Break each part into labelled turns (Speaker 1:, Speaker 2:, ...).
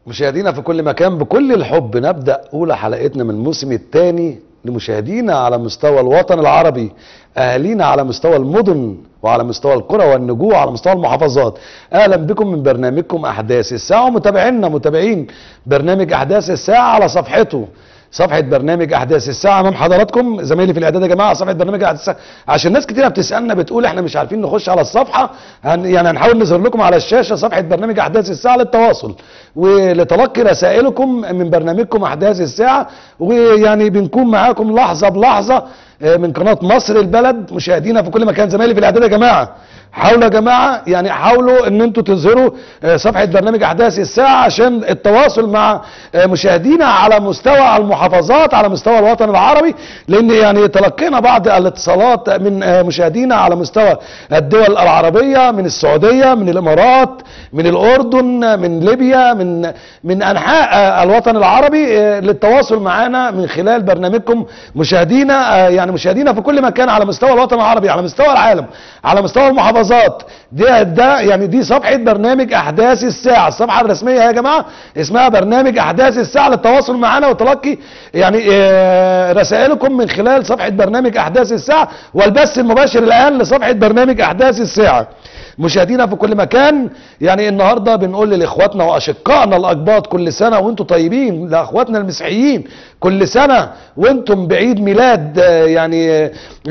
Speaker 1: مشاهدينا في كل مكان بكل الحب نبدأ أولى حلقتنا من الموسم الثاني لمشاهدينا على مستوى الوطن العربي أهالينا على مستوى المدن وعلى مستوى القرى والنجوع على مستوى المحافظات أهلا بكم من برنامجكم أحداث الساعة ومتابعينا متابعين برنامج أحداث الساعة على صفحته صفحه برنامج احداث الساعه امام حضراتكم زمايلي في الاعداد يا جماعه صفحه برنامج احداث الساعه عشان ناس كتيره بتسالنا بتقول احنا مش عارفين نخش على الصفحه هن يعني هنحاول نظهر لكم على الشاشه صفحه برنامج احداث الساعه للتواصل ولتلقي رسائلكم من برنامجكم احداث الساعه ويعني بنكون معاكم لحظه بلحظه من قناه مصر البلد مشاهدينا في كل مكان زمايلي في الاعداد يا جماعه حاولوا يا جماعه يعني حاولوا ان انتوا تظهروا صفحه برنامج احداث الساعه عشان التواصل مع مشاهدينا على مستوى المحافظات على مستوى الوطن العربي لان يعني تلقينا بعض الاتصالات من مشاهدينا على مستوى الدول العربيه من السعوديه من الامارات من الاردن من ليبيا من من انحاء الوطن العربي للتواصل معنا من خلال برنامجكم مشاهدينا يعني مشاهدينا في كل مكان على مستوى الوطن العربي على مستوى العالم على مستوى المحافظات المحافظات ده ده يعني دي صفحه برنامج احداث الساعه الصفحه الرسميه يا جماعه اسمها برنامج احداث الساعه للتواصل معنا وتلقي يعني آه رسائلكم من خلال صفحه برنامج احداث الساعه والبث المباشر الان لصفحه برنامج احداث الساعه مشاهدينا في كل مكان يعني النهارده بنقول لاخواتنا واشقائنا الاقباط كل سنه وانتم طيبين لاخواتنا المسيحيين كل سنه وانتم بعيد ميلاد يعني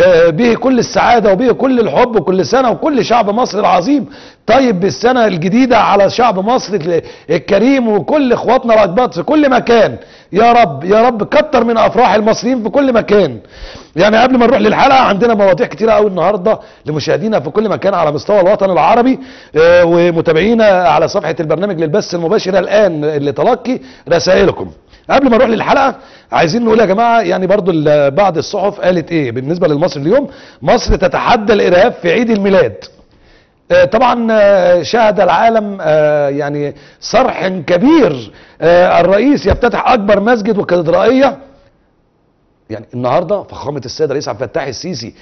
Speaker 1: به كل السعاده وبه كل الحب كل سنه وكل شعب مصر العظيم طيب بالسنه الجديده على شعب مصر الكريم وكل اخواتنا الاقباط في كل مكان يا رب يا رب كتر من افراح المصريين في كل مكان يعني قبل ما نروح للحلقه عندنا مواضيع كتيره قوي النهارده لمشاهدينا في كل مكان على مستوى الوطن العربي آه ومتابعينا على صفحه البرنامج للبث المباشر الان لتلقي رسائلكم قبل ما نروح للحلقه عايزين نقول يا جماعه يعني برضو بعض الصحف قالت ايه بالنسبه للمصري اليوم مصر تتحدى الارهاب في عيد الميلاد طبعا شهد العالم يعني صرح كبير الرئيس يفتتح اكبر مسجد وكاتدرائيه يعني النهارده فخامه السيد رئيس عبد الفتاح السيسي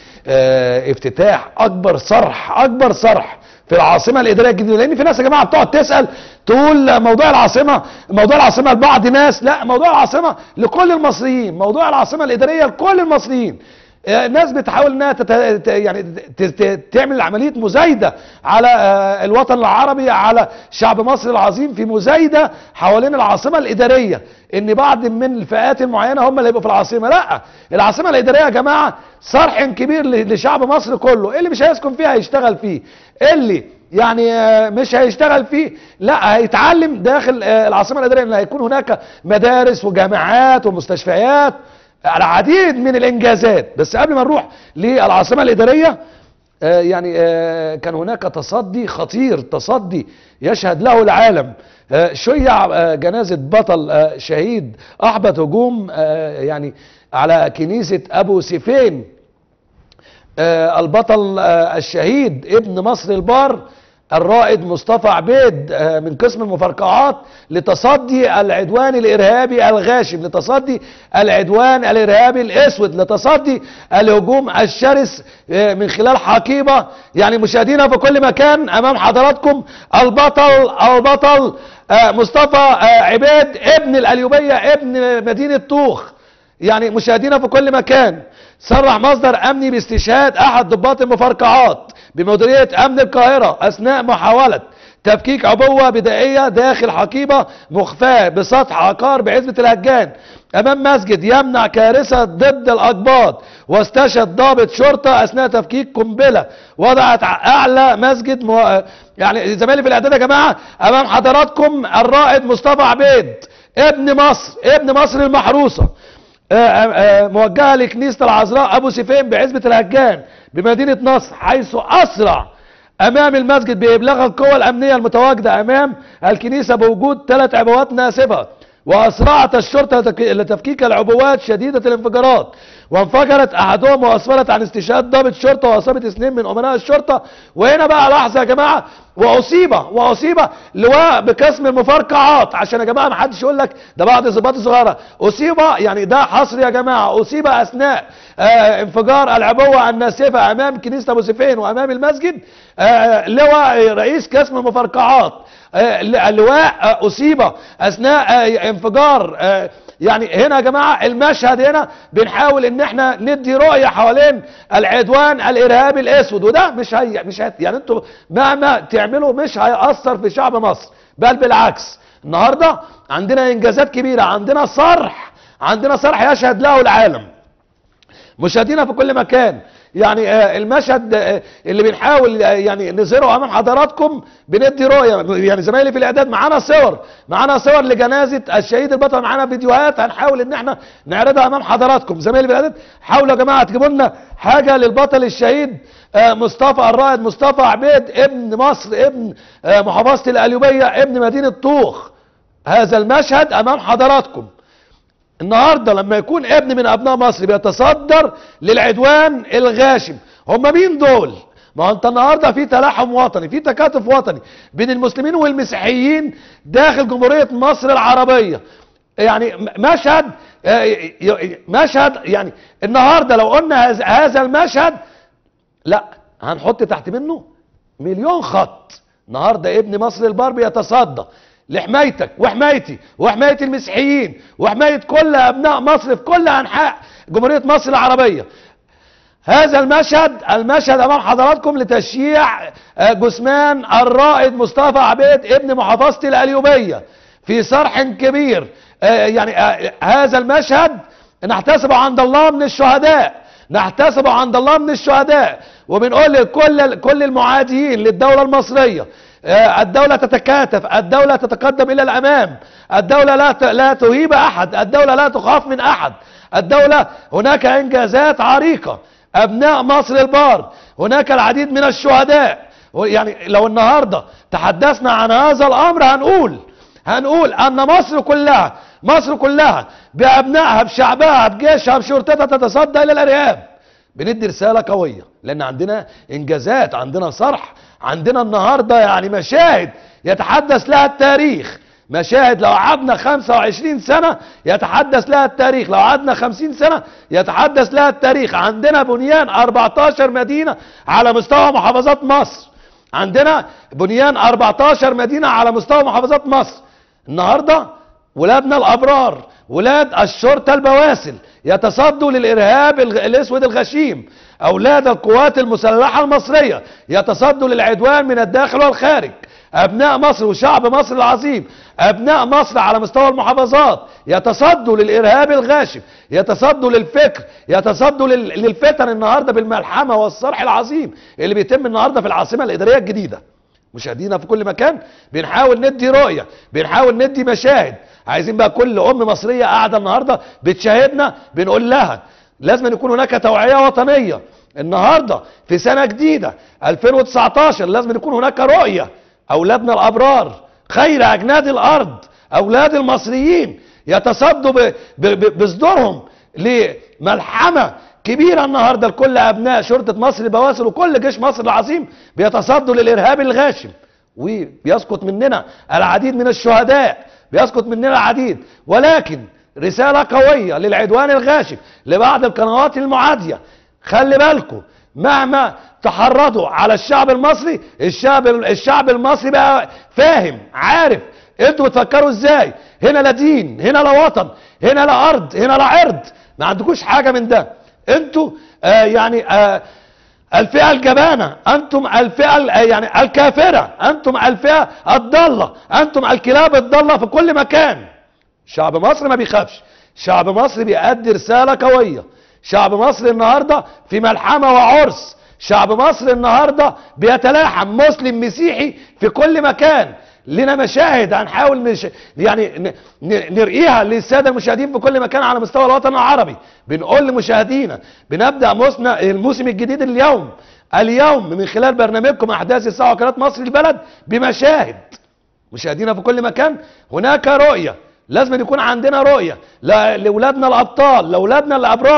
Speaker 1: افتتاح اكبر صرح اكبر صرح في العاصمه الاداريه الجديده لان في ناس يا جماعه بتقعد تسال تقول موضوع العاصمه موضوع العاصمه لبعض ناس لا موضوع العاصمه لكل المصريين موضوع العاصمه الاداريه لكل المصريين ناس بتحاول انها تت... يعني تعمل عمليه مزايده على الوطن العربي على شعب مصر العظيم في مزايده حوالين العاصمه الاداريه ان بعض من الفئات المعينه هم اللي يبقوا في العاصمه لا العاصمه الاداريه يا جماعه صرح كبير لشعب مصر كله اللي مش هيسكن فيها هيشتغل فيه اللي يعني مش هيشتغل فيه لا هيتعلم داخل العاصمه الاداريه ان هيكون هناك مدارس وجامعات ومستشفيات العديد من الانجازات بس قبل ما نروح للعاصمه الاداريه آه يعني آه كان هناك تصدي خطير تصدي يشهد له العالم آه شيع جنازه بطل شهيد احبط هجوم يعني على كنيسه ابو سيفين البطل الشهيد ابن مصر البار الرائد مصطفى عبيد من قسم المفرقعات لتصدي العدوان الارهابي الغاشم لتصدي العدوان الارهابي الاسود لتصدي الهجوم الشرس من خلال حقيبه يعني مشاهدينا في كل مكان امام حضراتكم البطل البطل مصطفى عبيد ابن الاليوبيه ابن مدينه طوخ يعني مشاهدينا في كل مكان صرح مصدر امني باستشهاد احد ضباط المفرقعات بمديريه امن القاهره اثناء محاوله تفكيك عبوه بدائيه داخل حقيبه مخفاه بسطح عقار بعزبه الهجان امام مسجد يمنع كارثه ضد الاقباط واستشهد ضابط شرطه اثناء تفكيك قنبله وضعت اعلى مسجد مو... يعني زمايلي في الاعداد يا جماعه امام حضراتكم الرائد مصطفى عبيد ابن مصر ابن مصر المحروسه موجهه لكنيسه العذراء ابو سيفين بعزبه الهجان بمدينه نصر حيث اسرع امام المسجد بابلاغ القوى الامنيه المتواجده امام الكنيسه بوجود ثلاث عبوات ناسفه واسرعت الشرطه لتفكيك العبوات شديده الانفجارات وانفجرت احدهم واسفرت عن استشهاد ضابط شرطه واصابت اثنين من امناء الشرطه وهنا بقى لحظه يا جماعه واصيب واصيب لواء بقسم المفرقعات عشان يا جماعه ما حدش يقول لك ده بعض الضباط الصغيره اصيب يعني ده حصر يا جماعه اصيب اثناء آه انفجار العبوه الناسفه امام كنيسه ابو سيفين وامام المسجد آه لواء رئيس قسم المفرقعات آه اللواء آه اصيب اثناء آه انفجار آه يعني هنا يا جماعة المشهد هنا بنحاول ان احنا ندي رؤية حوالين العدوان الارهابي الاسود وده مش هي مش هي يعني انتوا مهما تعملوا مش هيأثر في شعب مصر بل بالعكس النهاردة عندنا انجازات كبيرة عندنا صرح عندنا صرح يشهد له العالم مشاهدينا في كل مكان يعني آه المشهد آه اللي بنحاول آه يعني نظهره امام حضراتكم بندي رؤيه يعني زمايلي في الاعداد معانا صور معانا صور لجنازه الشهيد البطل معانا فيديوهات هنحاول ان احنا نعرضها امام حضراتكم زمايلي في الاعداد حاولوا يا جماعه تجيبوا لنا حاجه للبطل الشهيد مصطفى الرائد مصطفى عبيد ابن مصر ابن محافظه القليوبيه ابن مدينه طوخ هذا المشهد امام حضراتكم النهارده لما يكون ابن من ابناء مصر بيتصدر للعدوان الغاشم هم مين دول ما هو انت النهارده في تلاحم وطني في تكاتف وطني بين المسلمين والمسيحيين داخل جمهوريه مصر العربيه يعني مشهد مشهد يعني النهارده لو قلنا هذا المشهد لا هنحط تحت منه مليون خط النهارده ابن مصر البار بيتصدى لحمايتك وحمايتي وحماية المسيحيين وحماية كل أبناء مصر في كل أنحاء جمهورية مصر العربية هذا المشهد المشهد أمام حضراتكم لتشييع جثمان الرائد مصطفى عبيد ابن محافظة القليوبية في صرح كبير يعني هذا المشهد نحتسبه عند الله من الشهداء نحتسبه عند الله من الشهداء وبنقول لكل كل المعاديين للدولة المصرية الدولة تتكاتف الدولة تتقدم إلى الأمام الدولة لا لا تهيب أحد الدولة لا تخاف من أحد الدولة هناك إنجازات عريقة أبناء مصر البار هناك العديد من الشهداء يعني لو النهاردة تحدثنا عن هذا الأمر هنقول هنقول أن مصر كلها مصر كلها بأبنائها بشعبها بجيشها بشرطتها تتصدى إلى الإرهاب بندي رسالة قوية لأن عندنا إنجازات عندنا صرح عندنا النهاردة يعني مشاهد يتحدث لها التاريخ مشاهد لو قعدنا 25 سنة يتحدث لها التاريخ لو قعدنا 50 سنة يتحدث لها التاريخ عندنا بنيان 14 مدينة على مستوى محافظات مصر عندنا بنيان 14 مدينة على مستوى محافظات مصر النهاردة ولادنا الأبرار ولاد الشرطة البواسل يتصدوا للإرهاب الأسود الغشيم أولاد القوات المسلحة المصرية يتصدوا للعدوان من الداخل والخارج أبناء مصر وشعب مصر العظيم أبناء مصر على مستوى المحافظات يتصدوا للإرهاب الغاشم يتصدوا للفكر يتصدوا للفتن النهاردة بالملحمة والصرح العظيم اللي بيتم النهاردة في العاصمة الإدارية الجديدة مشاهدينا في كل مكان بنحاول ندي رؤية بنحاول ندي مشاهد عايزين بقى كل ام مصرية قاعدة النهاردة بتشاهدنا بنقول لها لازم أن يكون هناك توعية وطنية النهاردة في سنة جديدة 2019 لازم يكون هناك رؤية أولادنا الأبرار خير أجناد الأرض أولاد المصريين يتصدوا بصدورهم لملحمة كبيرة النهاردة لكل أبناء شرطة مصر البواسل وكل جيش مصر العظيم بيتصدوا للإرهاب الغاشم وبيسقط مننا العديد من الشهداء بيسقط مننا العديد ولكن رسالة قوية للعدوان الغاشم لبعض القنوات المعادية خلي بالكم مهما تحرضوا على الشعب المصري الشعب الشعب المصري بقى فاهم عارف انتوا بتفكروا ازاي هنا لا دين هنا لا وطن هنا لا ارض هنا لا عرض ما عندكوش حاجة من ده انتوا آه يعني آه الفئة الجبانة انتم الفئة يعني الكافرة انتم الفئة الضالة انتم الكلاب الضالة في كل مكان شعب مصر ما بيخافش شعب مصر بيأدي رسالة قوية شعب مصر النهاردة في ملحمة وعرس شعب مصر النهاردة بيتلاحم مسلم مسيحي في كل مكان لنا مشاهد هنحاول نش... يعني ن... نرقيها للسادة المشاهدين في كل مكان على مستوى الوطن العربي بنقول لمشاهدينا بنبدأ موسنا الموسم الجديد اليوم اليوم من خلال برنامجكم أحداث الساعة وكالات مصر البلد بمشاهد مشاهدينا في كل مكان هناك رؤية لازم يكون عندنا رؤية لاولادنا الابطال لاولادنا الابرار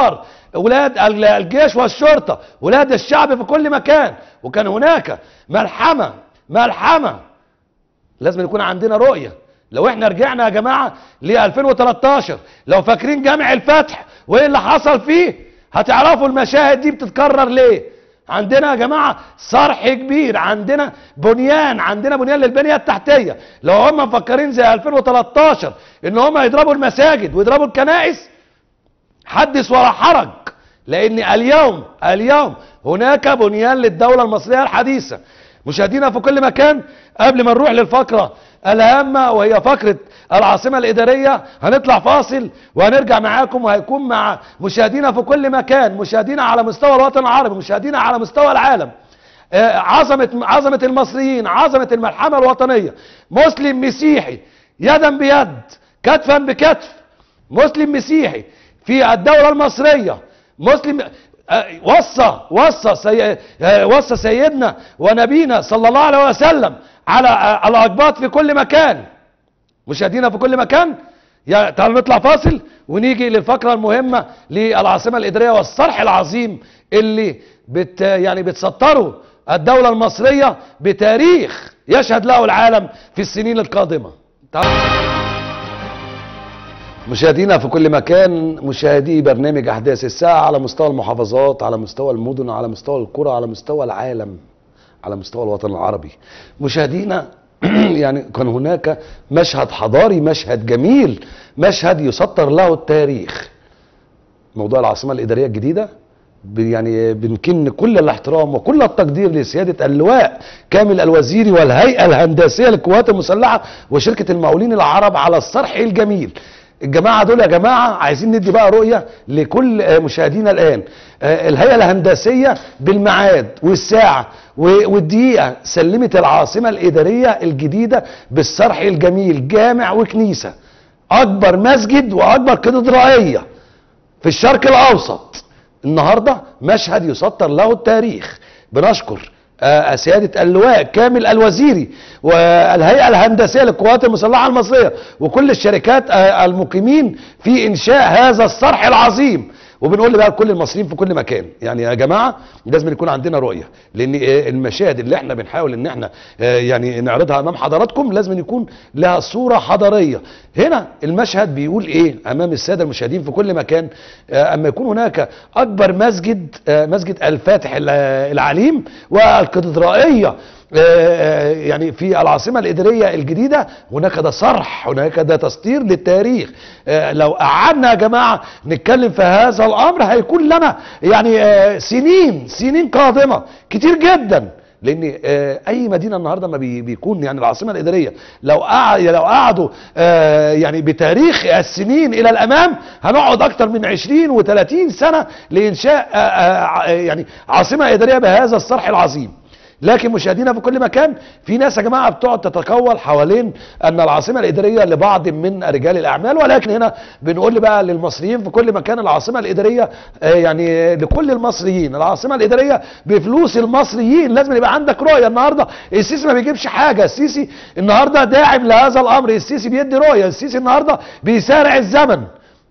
Speaker 1: ولاد ال- الجيش والشرطة ولاد الشعب في كل مكان وكان هناك ملحمة ملحمة لازم يكون عندنا رؤية لو احنا رجعنا يا جماعة ل 2013 لو فاكرين جامع الفتح وايه اللي حصل فيه هتعرفوا المشاهد دي بتتكرر ليه عندنا يا جماعة صرح كبير عندنا بنيان عندنا بنيان للبنية التحتية لو هم مفكرين زي 2013 ان هم يضربوا المساجد ويضربوا الكنائس حدث ولا حرج لان اليوم اليوم هناك بنيان للدولة المصرية الحديثة مشاهدينا في كل مكان قبل ما نروح للفقرة الهامة وهي فقرة العاصمة الإدارية هنطلع فاصل وهنرجع معاكم وهيكون مع مشاهدينا في كل مكان مشاهدينا على مستوى الوطن العربي مشاهدينا على مستوى العالم آه، عظمة عظمة المصريين عظمة الملحمة الوطنية مسلم مسيحي يدا بيد كتفا بكتف مسلم مسيحي في الدولة المصرية مسلم آه، وصى وصى سي... آه، وصى سيدنا ونبينا صلى الله عليه وسلم على آه، الاقباط في كل مكان مشاهدينا في كل مكان يا تعالوا نطلع فاصل ونيجي للفقره المهمه للعاصمه الاداريه والصرح العظيم اللي بت يعني بتسطره الدوله المصريه بتاريخ يشهد له العالم في السنين القادمه تعالوا مشاهدينا في كل مكان مشاهدي برنامج احداث الساعه على مستوى المحافظات على مستوى المدن على مستوى القرى على مستوى العالم على مستوى الوطن العربي مشاهدينا يعني كان هناك مشهد حضاري مشهد جميل مشهد يسطر له التاريخ موضوع العاصمه الاداريه الجديده ب- يعني بنكن كل الاحترام وكل التقدير لسياده اللواء كامل الوزيري والهيئه الهندسيه للقوات المسلحه وشركه المقاولين العرب على الصرح الجميل الجماعه دول يا جماعه عايزين ندي بقى رؤيه لكل آه، مشاهدينا الان آه، الهيئه الهندسيه بالميعاد والساعه و- والدقيقه سلمت العاصمه الاداريه الجديده بالصرح الجميل جامع وكنيسه اكبر مسجد واكبر كاتدرائيه في الشرق الاوسط النهارده مشهد يسطر له التاريخ بنشكر آه، سيادة اللواء كامل الوزيري والهيئة الهندسية للقوات المسلحة المصرية وكل الشركات آه، المقيمين في إنشاء هذا الصرح العظيم وبنقول بقى لكل المصريين في كل مكان يعني يا جماعه لازم يكون عندنا رؤيه لان آه، المشاهد اللي احنا بنحاول ان احنا آه، يعني نعرضها امام حضراتكم لازم يكون لها صوره حضاريه هنا المشهد بيقول ايه امام الساده المشاهدين في كل مكان آه، اما يكون هناك اكبر مسجد آه، مسجد الفاتح الع- العليم والكاتدرائيه آه، آه، يعني في العاصمة الإدارية الجديدة هناك ده صرح هناك ده تسطير للتاريخ آه، لو قعدنا يا جماعة نتكلم في هذا الأمر هيكون لنا يعني آه، سنين سنين قادمة كتير جدا لان آه، اي مدينه النهارده ما بي- بيكون يعني العاصمه الاداريه لو قعد لو قعدوا آه، يعني بتاريخ السنين الى الامام هنقعد اكتر من 20 و30 سنه لانشاء آه، آه، يعني عاصمه اداريه بهذا الصرح العظيم لكن مشاهدينا في كل مكان في ناس يا جماعه بتقعد تتقول حوالين ان العاصمه الاداريه لبعض من رجال الاعمال ولكن هنا بنقول بقى للمصريين في كل مكان العاصمه الاداريه آه، يعني لكل المصريين العاصمه الاداريه بفلوس المصريين لازم يبقى عندك رؤيه النهارده السيسي ما بيجيبش حاجه السيسي النهارده داعم لهذا الامر السيسي بيدي رؤيه السيسي النهارده بيسارع الزمن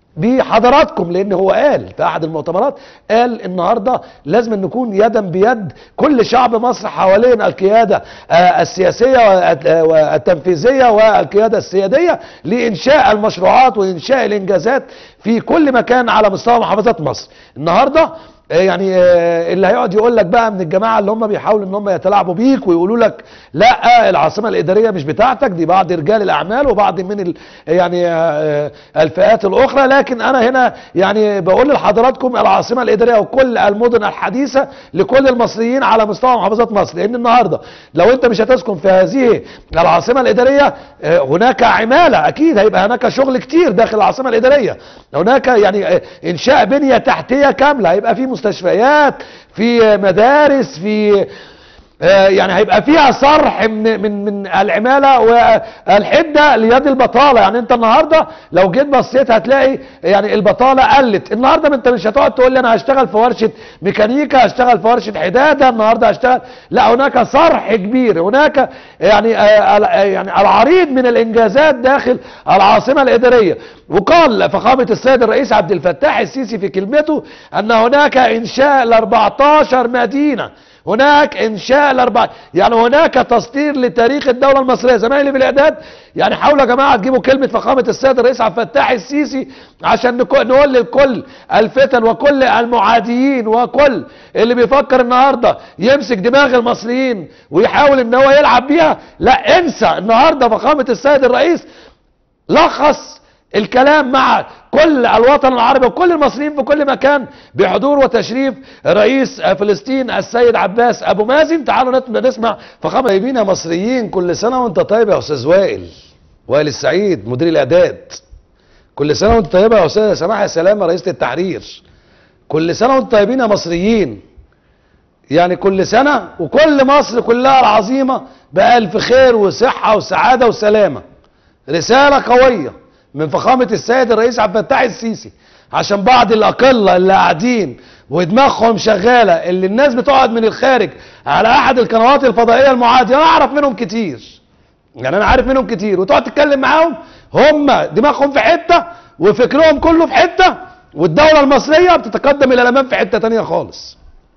Speaker 1: بحضراتكم لان هو قال في احد المؤتمرات قال النهارده لازم نكون يدا بيد كل شعب مصر حوالين القياده آه، السياسيه والت- آه، والتنفيذيه والقياده السياديه لانشاء المشروعات وانشاء الانجازات في كل مكان على مستوى محافظات مصر النهارده آه، يعني آه، اللي هيقعد يقول لك بقى من الجماعه اللي هم بيحاولوا ان هم يتلاعبوا بيك ويقولوا لك لا العاصمه الاداريه مش بتاعتك دي بعض رجال الاعمال وبعض من ال يعني آه، الفئات الاخرى لكن انا هنا يعني بقول لحضراتكم العاصمه الاداريه وكل المدن الحديثه لكل المصريين على مستوى محافظات مصر لان النهارده لو انت مش هتسكن في هذه العاصمه الاداريه آه، هناك عماله اكيد هيبقى هناك شغل كتير داخل العاصمه الاداريه هناك يعني آه، انشاء بنيه تحتيه كامله هيبقى في مستشفيات في مدارس في آه، يعني هيبقى فيها صرح من من من العماله والحده ليد البطاله يعني انت النهارده لو جيت بصيت هتلاقي يعني البطاله قلت النهارده ما انت مش هتقعد تقول لي انا هشتغل في ورشه ميكانيكا هشتغل في ورشه حداده النهارده هشتغل لا هناك صرح كبير هناك يعني آه، ال- آه، يعني العريض من الانجازات داخل العاصمه الاداريه وقال فخامه السيد الرئيس عبد الفتاح السيسي في كلمته ان هناك انشاء ل 14 مدينه هناك انشاء الاربع يعني هناك تسطير لتاريخ الدوله المصريه زمايلي في الاعداد يعني حاولوا يا جماعه تجيبوا كلمه فخامه السيد الرئيس عبد الفتاح السيسي عشان نكو- نقول لكل الفتن وكل المعاديين وكل اللي بيفكر النهارده يمسك دماغ المصريين ويحاول ان هو يلعب بيها لا انسى النهارده فخامه السيد الرئيس لخص الكلام مع كل الوطن العربي وكل المصريين في كل مكان بحضور وتشريف رئيس فلسطين السيد عباس ابو مازن تعالوا نت- نسمع فخامه طيبين يا مصريين كل سنه وانت طيب يا استاذ وائل وائل السعيد مدير الاعداد كل سنه وانت طيبه يا استاذه سماح يا سلامه رئيسه التحرير كل سنه وانتم طيبين يا مصريين يعني كل سنه وكل مصر كلها العظيمه بألف خير وصحه وسعاده وسلامه رسالة قوية من فخامة السيد الرئيس عبد الفتاح السيسي عشان بعض الأقلة اللي قاعدين ودماغهم شغالة اللي الناس بتقعد من الخارج على أحد القنوات الفضائية المعادية أنا أعرف منهم كتير يعني أنا عارف منهم كتير وتقعد تتكلم معاهم هم دماغهم في حتة وفكرهم كله في حتة والدولة المصرية بتتقدم إلى الأمام في حتة تانية خالص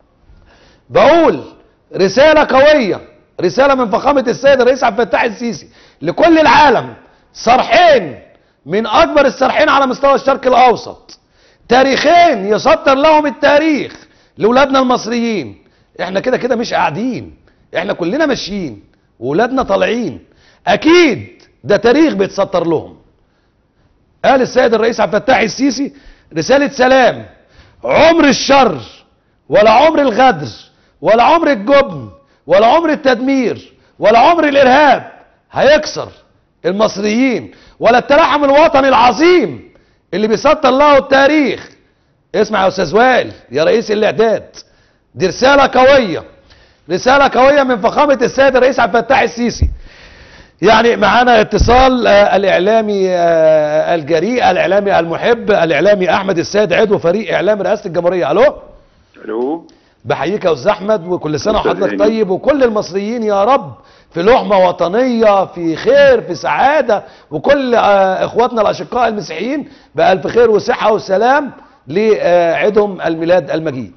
Speaker 1: بقول رسالة قوية رسالة من فخامة السيد الرئيس عبد الفتاح السيسي لكل العالم صرحين من أكبر الصرحين على مستوى الشرق الأوسط تاريخين يسطر لهم التاريخ لأولادنا المصريين احنا كده كده مش قاعدين احنا كلنا ماشيين وولادنا طالعين أكيد ده تاريخ بيتسطر لهم قال السيد الرئيس عبد الفتاح السيسي رسالة سلام عمر الشر ولا عمر الغدر ولا عمر الجبن ولا عمر التدمير ولا عمر الإرهاب هيكسر المصريين ولا التلاحم الوطني العظيم اللي بيسطر له التاريخ اسمع يا استاذ وائل يا رئيس الاعداد دي رسالة قوية رسالة قوية من فخامة السيد الرئيس عبد الفتاح السيسي يعني معانا اتصال آه، الاعلامي آه، الجريء الاعلامي المحب الاعلامي احمد السيد عضو فريق اعلام رئاسه الجمهوريه الو
Speaker 2: الو
Speaker 1: بحييك يا استاذ احمد وكل سنه
Speaker 2: أستاذ
Speaker 1: وحضرتك
Speaker 2: هاني.
Speaker 1: طيب وكل المصريين يا رب في لحمه وطنيه في خير في سعاده وكل آه، اخواتنا الاشقاء المسيحيين بالف خير وصحه وسلام لعيدهم الميلاد المجيد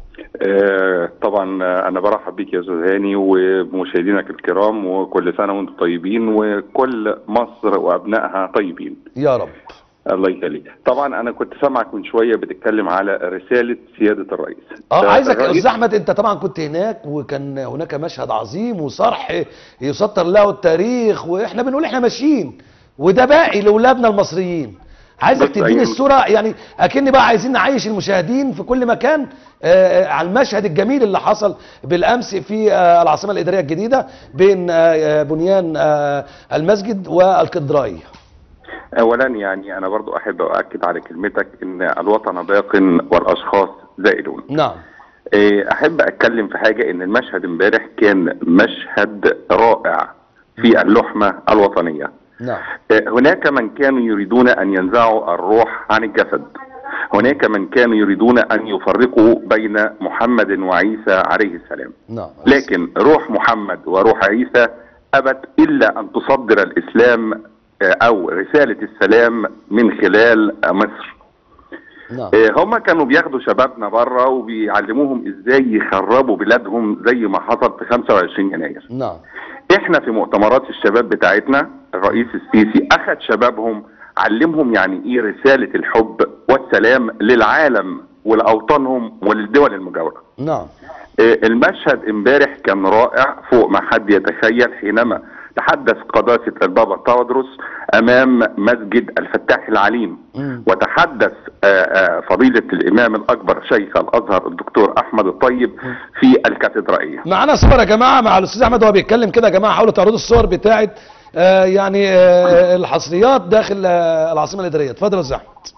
Speaker 2: آه طبعا آه، انا برحب بيك يا استاذ هاني وبمشاهدينك الكرام وكل سنه وانتم طيبين وكل مصر وابنائها طيبين
Speaker 1: يا رب
Speaker 2: الله يخليك طبعا انا كنت سامعك من شويه بتتكلم على رساله سياده الرئيس
Speaker 1: اه عايزك يا
Speaker 2: الرئيس-
Speaker 1: استاذ احمد انت طبعا كنت هناك وكان هناك مشهد عظيم وصرح يسطر له التاريخ واحنا بنقول احنا ماشيين وده باقي لاولادنا المصريين عايزك
Speaker 2: بس
Speaker 1: تديني
Speaker 2: أيام-
Speaker 1: الصوره يعني اكني بقى عايزين نعيش المشاهدين في كل مكان آه، آه، على المشهد الجميل اللي حصل بالامس في آه، العاصمه الاداريه الجديده بين آه، آه، بنيان آه، المسجد والكدراي
Speaker 2: اولا يعني انا برضو احب اؤكد على كلمتك ان الوطن باق والاشخاص زائلون
Speaker 1: نعم
Speaker 2: إيه، احب اتكلم في حاجه ان المشهد امبارح كان مشهد رائع في اللحمه الوطنيه
Speaker 1: نعم
Speaker 2: إيه، هناك من كانوا يريدون ان ينزعوا الروح عن الجسد هناك من كانوا يريدون ان يفرقوا بين محمد وعيسى عليه السلام
Speaker 1: نعم
Speaker 2: لكن روح محمد وروح عيسى ابت الا ان تصدر الاسلام آه، او رساله السلام من خلال آه، مصر
Speaker 1: نعم
Speaker 2: آه، هم كانوا بياخدوا شبابنا بره وبيعلموهم ازاي يخربوا بلادهم زي ما حصل في 25 يناير
Speaker 1: نعم
Speaker 2: احنا في مؤتمرات الشباب بتاعتنا الرئيس السيسي اخذ شبابهم علمهم يعني ايه رسالة الحب والسلام للعالم ولأوطانهم وللدول المجاورة
Speaker 1: نعم
Speaker 2: آه، المشهد امبارح كان رائع فوق ما حد يتخيل حينما تحدث قداسة البابا تودروس أمام مسجد الفتاح العليم
Speaker 1: مم.
Speaker 2: وتحدث آه، آه، فضيلة الإمام الأكبر شيخ الأزهر الدكتور أحمد الطيب في الكاتدرائية
Speaker 1: معانا صور يا جماعه مع الاستاذ احمد وهو بيتكلم كده يا جماعه حاولوا تعرضوا الصور بتاعه آه يعني آه الحصريات داخل آه العاصمه الاداريه اتفضل يا استاذ احمد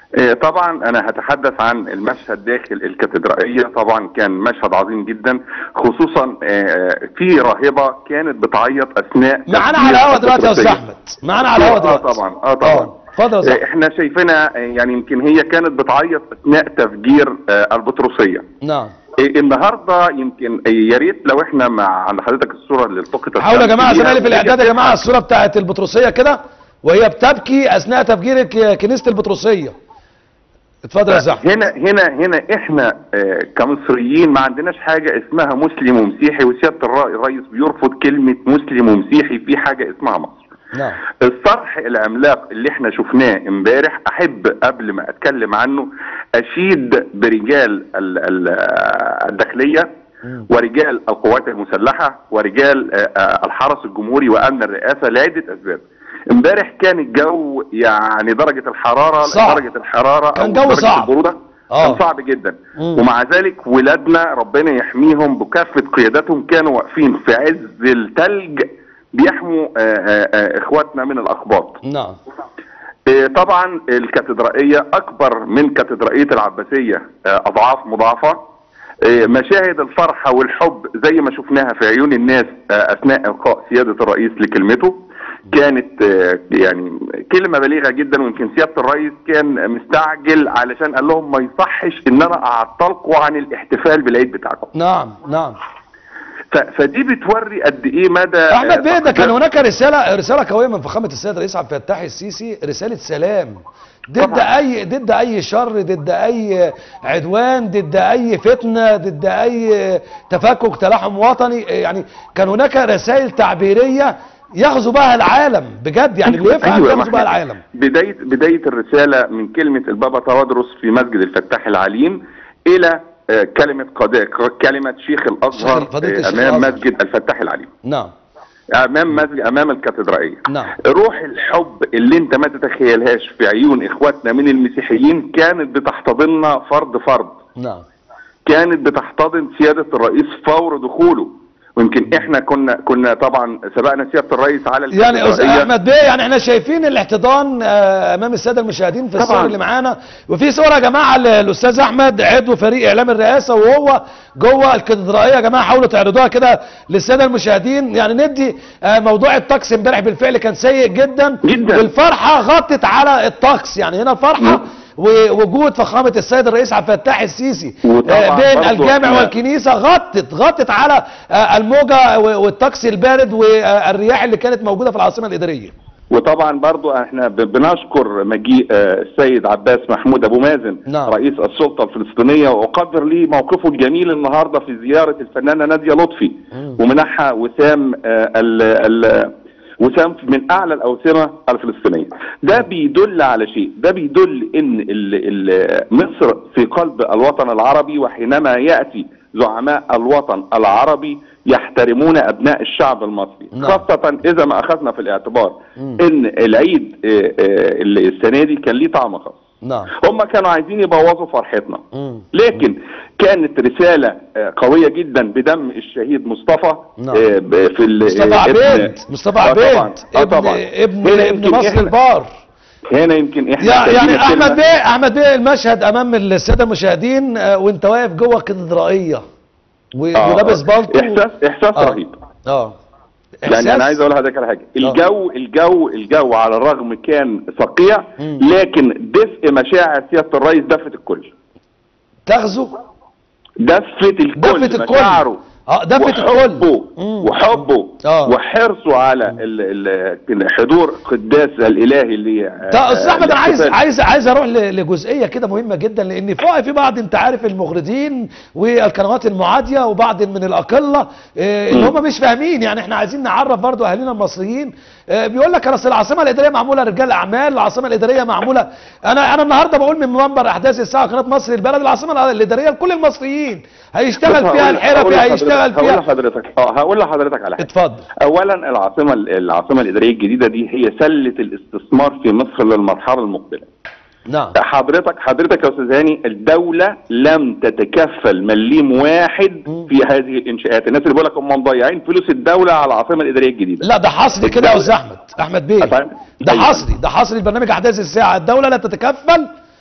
Speaker 2: آه، طبعا انا هتحدث عن المشهد داخل الكاتدرائيه طبعا كان مشهد عظيم جدا خصوصا آه، في راهبه كانت بتعيط اثناء
Speaker 1: معانا
Speaker 2: تفجير
Speaker 1: على الهوا دلوقتي يا استاذ
Speaker 2: البطرسية.
Speaker 1: احمد معانا على الهوا
Speaker 2: اه
Speaker 1: دلوقتي
Speaker 2: طبعا اه طبعا
Speaker 1: اتفضل يا استاذ
Speaker 2: آه، احنا شايفينها آه، يعني يمكن هي كانت بتعيط اثناء تفجير آه، البطرسيه
Speaker 1: نعم
Speaker 2: إيه، النهارده يمكن إيه، يا ريت لو احنا مع عند حضرتك الصوره اللي التقطت
Speaker 1: حاولوا يا جماعه
Speaker 2: فيها،
Speaker 1: زمايلي في
Speaker 2: وهي
Speaker 1: الاعداد يا جماعه
Speaker 2: بتضحك.
Speaker 1: الصوره بتاعت البطرسيه كده وهي بتبكي اثناء تفجير ك- كنيسه البطرسيه اتفضل يا زحمه
Speaker 2: هنا هنا هنا احنا آه، كمصريين ما عندناش حاجه اسمها مسلم ومسيحي وسياده الر- الرئيس بيرفض كلمه مسلم ومسيحي في حاجه اسمها مصر
Speaker 1: نعم
Speaker 2: الصرح العملاق اللي احنا شفناه امبارح احب قبل ما اتكلم عنه اشيد برجال ال- ال- الداخليه
Speaker 1: مم.
Speaker 2: ورجال القوات المسلحه ورجال آه، آه، الحرس الجمهوري وامن الرئاسه لعده اسباب امبارح كان الجو يعني درجه الحراره
Speaker 1: صعب.
Speaker 2: درجه الحراره
Speaker 1: كان
Speaker 2: أو
Speaker 1: جو
Speaker 2: درجة
Speaker 1: صعب.
Speaker 2: البروده
Speaker 1: آه.
Speaker 2: كان صعب جدا
Speaker 1: مم.
Speaker 2: ومع ذلك ولادنا ربنا يحميهم بكافه قياداتهم كانوا واقفين في عز التلج بيحموا آه، آه، آه، اخواتنا من الاخباط
Speaker 1: نعم
Speaker 2: آه، طبعا الكاتدرائيه اكبر من كاتدرائيه العباسيه آه، اضعاف مضاعفه آه، مشاهد الفرحه والحب زي ما شفناها في عيون الناس آه، اثناء القاء سياده الرئيس لكلمته كانت آه، يعني كلمه بليغه جدا ويمكن سياده الرئيس كان مستعجل علشان قال لهم ما يصحش ان انا اعطلكم عن الاحتفال بالعيد بتاعكم
Speaker 1: نعم نعم
Speaker 2: ف- فدي بتوري قد ايه مدى آه،
Speaker 1: احمد بيه ده كان
Speaker 2: تقدير-
Speaker 1: هناك رساله رساله قويه من فخامه السيد الرئيس عبد الفتاح السيسي رساله سلام ضد
Speaker 2: طبعاً.
Speaker 1: اي ضد اي شر ضد اي عدوان ضد اي فتنه ضد اي تفكك تلاحم وطني يعني كان هناك رسائل تعبيريه يغزو بها العالم بجد يعني اللي يفهم
Speaker 2: أيوة،
Speaker 1: يغزو
Speaker 2: ما
Speaker 1: بها
Speaker 2: إحنا
Speaker 1: العالم
Speaker 2: بداية بداية الرسالة من كلمة البابا توادرس في مسجد الفتاح العليم إلى آه، كلمة قضاء كلمة شيخ الأزهر
Speaker 1: شيخ- فضيلة
Speaker 2: آه،
Speaker 1: الشيخ
Speaker 2: أمام
Speaker 1: الأزهر.
Speaker 2: مسجد الفتاح العليم
Speaker 1: نعم
Speaker 2: أمام مسجد أمام الكاتدرائية
Speaker 1: نعم.
Speaker 2: روح الحب اللي أنت ما تتخيلهاش في عيون إخواتنا من المسيحيين كانت بتحتضننا فرد فرد
Speaker 1: نعم
Speaker 2: كانت بتحتضن سيادة الرئيس فور دخوله ويمكن احنا كنا كنا طبعا سبقنا سيادة الرئيس على
Speaker 1: يعني أستاذ
Speaker 2: الكاتدرائية.
Speaker 1: احمد بيه يعني احنا شايفين الاحتضان آه، امام الساده المشاهدين في الصور
Speaker 2: طبعاً.
Speaker 1: اللي معانا وفي صوره يا جماعه ل- الاستاذ احمد عضو فريق اعلام الرئاسه وهو جوه الكاتدرائيه يا جماعه حاولوا تعرضوها كده للساده المشاهدين يعني ندي آه، موضوع الطقس امبارح بالفعل كان سيء جدا
Speaker 2: جداً.
Speaker 1: والفرحه غطت على الطقس يعني هنا الفرحه
Speaker 2: مم.
Speaker 1: ووجود فخامه السيد الرئيس عبد الفتاح السيسي
Speaker 2: وطبعاً
Speaker 1: آه، بين
Speaker 2: برضو
Speaker 1: الجامع
Speaker 2: إحنا-
Speaker 1: والكنيسه غطت غطت على آه، الموجه و- والطقس البارد والرياح اللي كانت موجوده في العاصمه الاداريه
Speaker 2: وطبعا برضو احنا ب- بنشكر مجيء آه، السيد عباس محمود ابو مازن
Speaker 1: نعم.
Speaker 2: رئيس السلطه الفلسطينيه واقدر ليه موقفه الجميل النهارده في زياره الفنانه ناديه لطفي
Speaker 1: مم.
Speaker 2: ومنحها وسام آه، ال ال وسام من اعلى الاوسمه الفلسطينيه ده بيدل على شيء ده بيدل ان ال ال مصر في قلب الوطن العربي وحينما ياتي زعماء الوطن العربي يحترمون ابناء الشعب المصري
Speaker 1: نعم.
Speaker 2: خاصه اذا ما اخذنا في الاعتبار
Speaker 1: مم.
Speaker 2: ان العيد آه، آه، اللي السنه دي كان ليه طعم خاص
Speaker 1: نعم
Speaker 2: هم كانوا عايزين يبوظوا فرحتنا
Speaker 1: مم.
Speaker 2: لكن كانت رسالة آه، قوية جدا بدم الشهيد مصطفى
Speaker 1: نعم.
Speaker 2: آه، ب- في ال-
Speaker 1: مصطفى
Speaker 2: ابن-
Speaker 1: عبيد مصطفى
Speaker 2: آه، طبعاً.
Speaker 1: عبيد
Speaker 2: آه،
Speaker 1: ابن
Speaker 2: طبعاً.
Speaker 1: ابن
Speaker 2: هنا
Speaker 1: ابن
Speaker 2: يمكن
Speaker 1: مصر
Speaker 2: إحنا-
Speaker 1: البار
Speaker 2: هنا يمكن احنا
Speaker 1: يا-
Speaker 2: سايبين
Speaker 1: يعني
Speaker 2: الكلمة.
Speaker 1: احمد بيه احمد بيه المشهد امام الساده المشاهدين آه، وانت واقف جوه الكاتدرائيه و-
Speaker 2: آه،
Speaker 1: ولابس
Speaker 2: آه.
Speaker 1: بالطو
Speaker 2: احساس احساس
Speaker 1: آه.
Speaker 2: رهيب
Speaker 1: اه
Speaker 2: يعني انا عايز اقول لحضرتك على حاجه الجو الجو الجو على الرغم كان صقيع
Speaker 1: مم.
Speaker 2: لكن دفء مشاعر سياده الرئيس دفت الكل
Speaker 1: تغزو
Speaker 2: دفت الكل
Speaker 1: دفت الكل
Speaker 2: مشاعره
Speaker 1: اه دفت
Speaker 2: وحبه
Speaker 1: الكل مم.
Speaker 2: وحبه
Speaker 1: آه.
Speaker 2: وحرصه على ال- ال- حضور قداس الالهي اللي
Speaker 1: طب استاذ احمد انا عايز
Speaker 2: الاحتفال.
Speaker 1: عايز عايز اروح ل- لجزئيه كده مهمه جدا لان فوق في بعض انت عارف المغردين والقنوات المعاديه وبعض من الاقله آه، اللي
Speaker 2: مم.
Speaker 1: هم مش فاهمين يعني احنا عايزين نعرف برضو اهالينا المصريين آه، بيقول لك اصل العاصمه الاداريه معموله رجال اعمال العاصمه الاداريه معموله انا انا النهارده بقول من منبر احداث الساعه قناه مصر البلد العاصمه الاداريه لكل المصريين هيشتغل
Speaker 2: بص،
Speaker 1: فيها
Speaker 2: هقول-
Speaker 1: الحرفي
Speaker 2: هقول لحضرتك-
Speaker 1: هيشتغل
Speaker 2: هقول
Speaker 1: فيها
Speaker 2: لحضرتك اه هقول لحضرتك على حاجه
Speaker 1: اتفضل
Speaker 2: اولا العاصمه العاصمه الاداريه الجديده دي هي سله الاستثمار في مصر للمرحله المقبله
Speaker 1: نعم
Speaker 2: حضرتك حضرتك يا استاذ هاني الدوله لم تتكفل مليم واحد
Speaker 1: مم.
Speaker 2: في هذه الانشاءات الناس اللي بيقول لك هم مضيعين فلوس الدوله على العاصمه الاداريه الجديده
Speaker 1: لا ده حصري كده يا استاذ احمد احمد بيه
Speaker 2: أفهم؟
Speaker 1: ده
Speaker 2: أيوة.
Speaker 1: حصري ده حصري البرنامج احداث الساعه الدوله لا تتكفل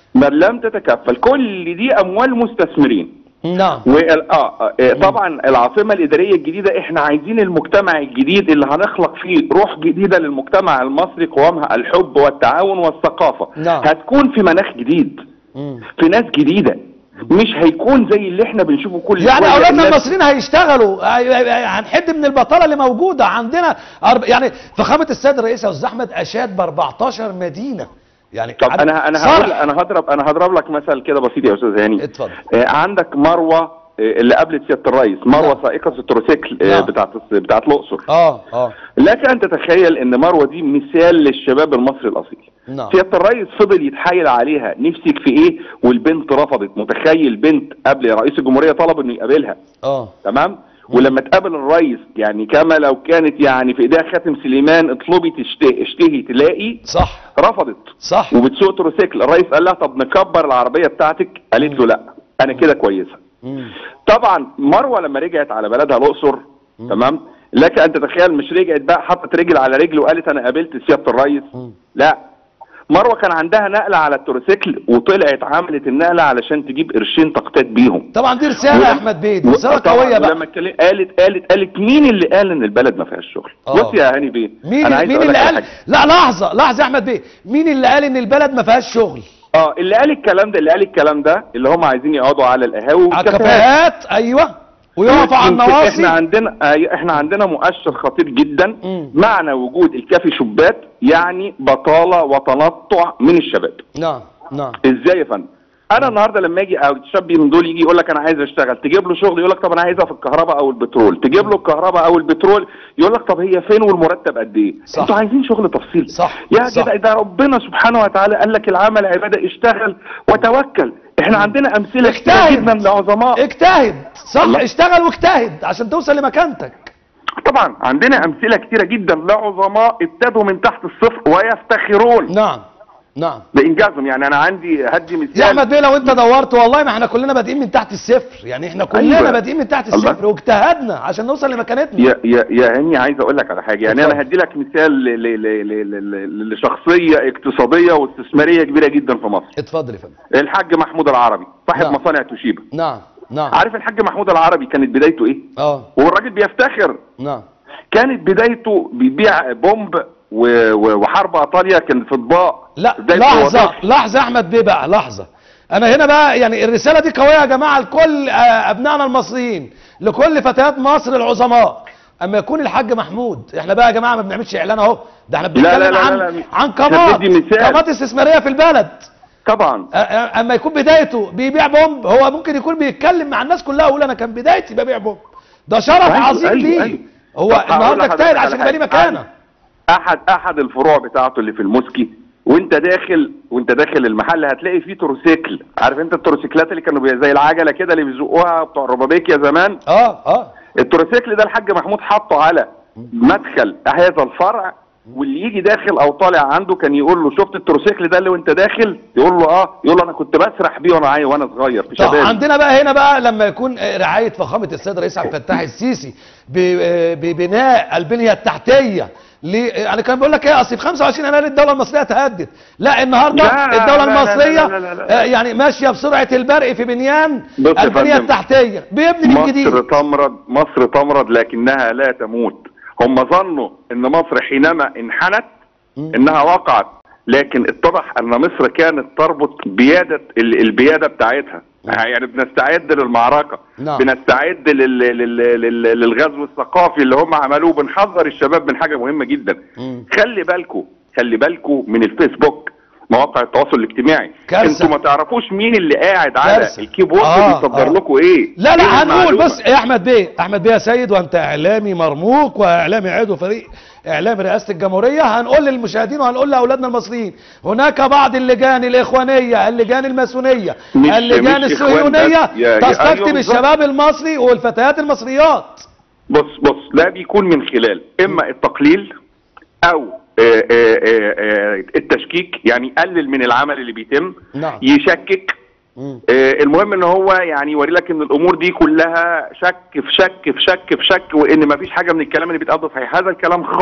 Speaker 2: ما لم تتكفل كل دي اموال مستثمرين
Speaker 1: نعم
Speaker 2: وال... آه آه طبعا العاصمه الاداريه الجديده احنا عايزين المجتمع الجديد اللي هنخلق فيه روح جديده للمجتمع المصري قوامها الحب والتعاون والثقافه
Speaker 1: نعم.
Speaker 2: هتكون في مناخ جديد
Speaker 1: مم.
Speaker 2: في ناس جديده مش هيكون زي اللي احنا بنشوفه كل
Speaker 1: يعني
Speaker 2: شوية
Speaker 1: اولادنا
Speaker 2: الناس-
Speaker 1: المصريين هيشتغلوا هي- هي- هنحد من البطاله اللي موجوده عندنا أرب... يعني فخامه السيد الرئيس يا استاذ احمد اشاد ب 14 مدينه يعني
Speaker 2: طب
Speaker 1: عد-
Speaker 2: انا انا
Speaker 1: صرح.
Speaker 2: هقول انا هضرب انا هضرب لك مثل كده بسيط يا استاذ هاني
Speaker 1: اتفضل.
Speaker 2: آه، عندك مروه آه، اللي قابلت سياده الرئيس مروه
Speaker 1: نعم.
Speaker 2: سائقه التروسيكل آه،
Speaker 1: نعم.
Speaker 2: بتاعت بتاعت الاقصر
Speaker 1: اه اه
Speaker 2: لك ان تتخيل ان مروه دي مثال للشباب المصري الاصيل
Speaker 1: نعم
Speaker 2: سياده الرئيس فضل يتحايل عليها نفسك في ايه والبنت رفضت متخيل بنت قبل رئيس الجمهوريه طلب انه يقابلها
Speaker 1: اه
Speaker 2: تمام ولما تقابل الرئيس يعني كما لو كانت يعني في ايديها خاتم سليمان اطلبي تشتهي اشتهي تلاقي
Speaker 1: صح
Speaker 2: رفضت
Speaker 1: صح
Speaker 2: وبتسوق تروسيكل الرئيس قال لها طب نكبر العربيه بتاعتك قالت له لا انا كده كويسه
Speaker 1: مم.
Speaker 2: طبعا مروه لما رجعت على بلدها الاقصر تمام لك ان تتخيل مش رجعت بقى حطت رجل على رجل وقالت انا قابلت سياده الرئيس
Speaker 1: مم.
Speaker 2: لا مروه كان عندها نقله على التروسيكل وطلعت عملت النقله علشان تجيب قرشين تقتات بيهم
Speaker 1: طبعا دي رساله يا احمد بيه دي رساله
Speaker 2: طبعاً
Speaker 1: قويه بقى
Speaker 2: ولما اتكلم قالت قالت قالت مين اللي قال ان البلد ما فيهاش شغل
Speaker 1: آه.
Speaker 2: بص يا هاني بيه
Speaker 1: مين
Speaker 2: انا عايز
Speaker 1: مين
Speaker 2: أقول
Speaker 1: اللي
Speaker 2: لك على
Speaker 1: قال
Speaker 2: حاجة.
Speaker 1: لا لحظه لحظه يا احمد بيه مين اللي قال ان البلد ما فيهاش شغل
Speaker 2: اه اللي قال الكلام ده اللي قال الكلام ده اللي هم عايزين يقعدوا على القهاوي
Speaker 1: على
Speaker 2: والكافيهات.
Speaker 1: الكافيهات ايوه ويقفوا على
Speaker 2: يمكن
Speaker 1: النواصي
Speaker 2: احنا عندنا أي- احنا عندنا مؤشر خطير جدا
Speaker 1: مم.
Speaker 2: معنى وجود الكافي شوبات يعني بطاله وتنطع من الشباب
Speaker 1: نعم نعم
Speaker 2: ازاي يا فندم انا النهارده لما اجي او شاب من دول يجي يقول لك انا عايز اشتغل تجيب له شغل يقول لك طب انا عايزها في الكهرباء او البترول تجيب له الكهرباء او البترول يقول لك طب هي فين والمرتب قد ايه
Speaker 1: صح.
Speaker 2: انتوا عايزين شغل تفصيل
Speaker 1: صح،
Speaker 2: يا
Speaker 1: صح.
Speaker 2: جدع ده ربنا سبحانه وتعالى قال لك العمل عباده اشتغل وتوكل احنا عندنا امثله كتير
Speaker 1: اجتهد.
Speaker 2: جدا لعظماء
Speaker 1: اجتهد صح
Speaker 2: الله.
Speaker 1: اشتغل واجتهد عشان توصل لمكانتك
Speaker 2: طبعا عندنا امثله كتيره جدا لعظماء ابتدوا من تحت الصفر ويفتخرون
Speaker 1: نعم نعم
Speaker 2: بانجازهم يعني انا عندي هدي مثال
Speaker 1: يا احمد بيه لو انت دورت والله ما احنا كلنا بادئين من تحت الصفر يعني احنا كلنا
Speaker 2: أيوة.
Speaker 1: بادئين من تحت
Speaker 2: الله.
Speaker 1: الصفر واجتهدنا عشان نوصل لمكانتنا
Speaker 2: يا يا يا هاني عايز اقول لك على حاجه يعني
Speaker 1: اتفضل.
Speaker 2: انا هدي لك مثال ل- ل- ل- ل- ل- لشخصيه اقتصاديه واستثماريه كبيره جدا في مصر
Speaker 1: اتفضل يا فندم
Speaker 2: الحاج محمود العربي صاحب
Speaker 1: نعم.
Speaker 2: مصانع توشيبا
Speaker 1: نعم نعم
Speaker 2: عارف الحاج محمود العربي كانت بدايته ايه
Speaker 1: اه
Speaker 2: والراجل بيفتخر
Speaker 1: نعم
Speaker 2: كانت بدايته بيبيع بومب و- و- وحرب ايطاليا كانت في اطباق
Speaker 1: لا
Speaker 2: بدايته هو
Speaker 1: لحظة
Speaker 2: طفل.
Speaker 1: لحظة يا احمد بيه بقى لحظة انا هنا بقى يعني الرسالة دي قوية يا جماعة لكل آه، ابنائنا المصريين لكل فتيات مصر العظماء اما يكون الحاج محمود احنا بقى يا جماعة ما بنعملش اعلان اهو ده احنا
Speaker 2: لا،
Speaker 1: بنتكلم
Speaker 2: لا، لا،
Speaker 1: عن
Speaker 2: لا، لا.
Speaker 1: عن
Speaker 2: إحنا
Speaker 1: قامات
Speaker 2: بندي مثال.
Speaker 1: قامات استثمارية في البلد
Speaker 2: طبعا
Speaker 1: آه، آه، اما يكون بدايته بيبيع بومب هو ممكن يكون بيتكلم مع الناس كلها يقول انا كان بدايتي ببيع بومب ده شرف
Speaker 2: أيوة،
Speaker 1: عظيم
Speaker 2: أيوة،
Speaker 1: ليه
Speaker 2: أيوة.
Speaker 1: هو
Speaker 2: طب هقول
Speaker 1: النهارده
Speaker 2: لحضرتك
Speaker 1: اجتهد
Speaker 2: على
Speaker 1: عشان يبقى ليه
Speaker 2: حاجة.
Speaker 1: مكانه
Speaker 2: احد احد الفروع بتاعته اللي في المسكي وانت داخل وانت داخل المحل هتلاقي فيه تروسيكل عارف انت التروسيكلات اللي كانوا بي- زي العجله كده اللي بيزقوها بتوع الربابيك يا زمان
Speaker 1: اه اه
Speaker 2: التروسيكل ده الحاج محمود حطه على مدخل هذا الفرع واللي يجي داخل او طالع عنده كان يقول له شفت التروسيكل ده اللي وانت داخل يقول له اه يقول له انا كنت بسرح بيه وانا عاي وانا صغير في
Speaker 1: طب
Speaker 2: شبابي
Speaker 1: عندنا بقى هنا بقى لما يكون آه، رعايه فخامه السيد الرئيس عبد الفتاح السيسي ب- آه، ببناء البنيه التحتيه ل- يعني كان بيقول لك ايه اصل في 25 يناير الدوله المصريه تهدد لا النهارده
Speaker 2: لا،
Speaker 1: الدوله
Speaker 2: لا، لا،
Speaker 1: المصريه
Speaker 2: لا، لا، لا، لا.
Speaker 1: آه، يعني ماشيه بسرعه البرق في بنيان
Speaker 2: بص يا
Speaker 1: البنيه
Speaker 2: فندم.
Speaker 1: التحتيه بيبني من جديد
Speaker 2: مصر تمرض مصر تمرض لكنها لا تموت هم ظنوا ان مصر حينما انحنت
Speaker 1: مم.
Speaker 2: انها وقعت لكن اتضح ان مصر كانت تربط بيادة ال- البيادة بتاعتها يعني بنستعد للمعركة
Speaker 1: نعم.
Speaker 2: بنستعد لل... لل... لل... للغزو الثقافي اللي هم عملوه بنحذر الشباب من حاجة مهمة جدا
Speaker 1: مم.
Speaker 2: خلي بالكو خلي بالكو من الفيسبوك مواقع التواصل الاجتماعي
Speaker 1: كارثة.
Speaker 2: انتوا ما تعرفوش مين اللي قاعد على
Speaker 1: كارثة.
Speaker 2: الكيبورد
Speaker 1: آه،
Speaker 2: بيصدر
Speaker 1: آه.
Speaker 2: لكم ايه
Speaker 1: لا
Speaker 2: إيه
Speaker 1: لا هنقول
Speaker 2: المعلومة؟
Speaker 1: بص يا احمد بيه احمد بيه يا سيد وانت اعلامي مرموق واعلامي عضو فريق اعلام رئاسه الجمهوريه هنقول للمشاهدين وهنقول لاولادنا المصريين هناك بعض اللجان الاخوانيه اللجان الماسونيه
Speaker 2: مش-
Speaker 1: اللجان
Speaker 2: مش إخوان
Speaker 1: الصهيونيه
Speaker 2: بس. يا- يا-
Speaker 1: تستقطب
Speaker 2: أيوة بالظبط.
Speaker 1: الشباب المصري والفتيات المصريات
Speaker 2: بص بص ده بيكون من خلال اما التقليل او آه، آه، آه، آه، التشكيك يعني يقلل من العمل اللي بيتم
Speaker 1: نعم.
Speaker 2: يشكك
Speaker 1: مم.
Speaker 2: آه، المهم ان هو يعني يوري لك ان الامور دي كلها شك في شك في شك في شك وان ما فيش حاجه من الكلام اللي بيتقال ده صحيح هذا الكلام خاطئ